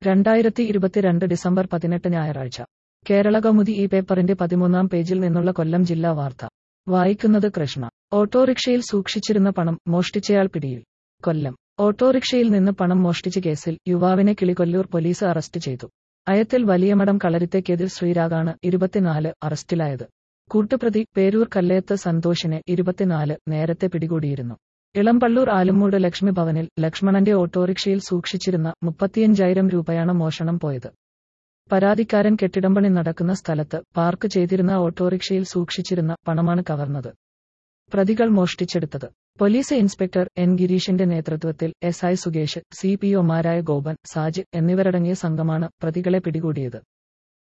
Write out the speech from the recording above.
രണ്ടായിരത്തി ഇരുപത്തിരണ്ട് ഡിസംബർ പതിനെട്ട് ഞായറാഴ്ച കേരള കൗമുദി ഈ പേപ്പറിന്റെ പതിമൂന്നാം പേജിൽ നിന്നുള്ള കൊല്ലം ജില്ലാ വാർത്ത വായിക്കുന്നത് കൃഷ്ണ ഓട്ടോറിക്ഷയിൽ സൂക്ഷിച്ചിരുന്ന പണം മോഷ്ടിച്ചയാൾ പിടിയിൽ കൊല്ലം ഓട്ടോറിക്ഷയിൽ നിന്ന് പണം മോഷ്ടിച്ച കേസിൽ യുവാവിനെ കിളികൊല്ലൂർ പോലീസ് അറസ്റ്റ് ചെയ്തു അയത്തിൽ വലിയമടം കളരിത്തേക്കെതിൽ ശ്രീരാഗാണ് ഇരുപത്തിനാല് അറസ്റ്റിലായത് കൂട്ടുപ്രതി പേരൂർ കല്ലേത്ത് സന്തോഷിനെ ഇരുപത്തിനാല് നേരത്തെ പിടികൂടിയിരുന്നു ഇളമ്പള്ളൂർ ആലുമൂട് ലക്ഷ്മി ഭവനിൽ ലക്ഷ്മണന്റെ ഓട്ടോറിക്ഷയിൽ സൂക്ഷിച്ചിരുന്ന മുപ്പത്തിയഞ്ചായിരം രൂപയാണ് മോഷണം പോയത് പരാതിക്കാരൻ കെട്ടിടംപണി നടക്കുന്ന സ്ഥലത്ത് പാർക്ക് ചെയ്തിരുന്ന ഓട്ടോറിക്ഷയിൽ സൂക്ഷിച്ചിരുന്ന പണമാണ് കവർന്നത് പ്രതികൾ മോഷ്ടിച്ചെടുത്തത് പോലീസ് ഇൻസ്പെക്ടർ എൻ ഗിരീഷിന്റെ നേതൃത്വത്തിൽ S I Sukesh C P ഒമാരായ ഗോപൻ സാജ് എന്നിവരടങ്ങിയ സംഘമാണ് പ്രതികളെ പിടികൂടിയത്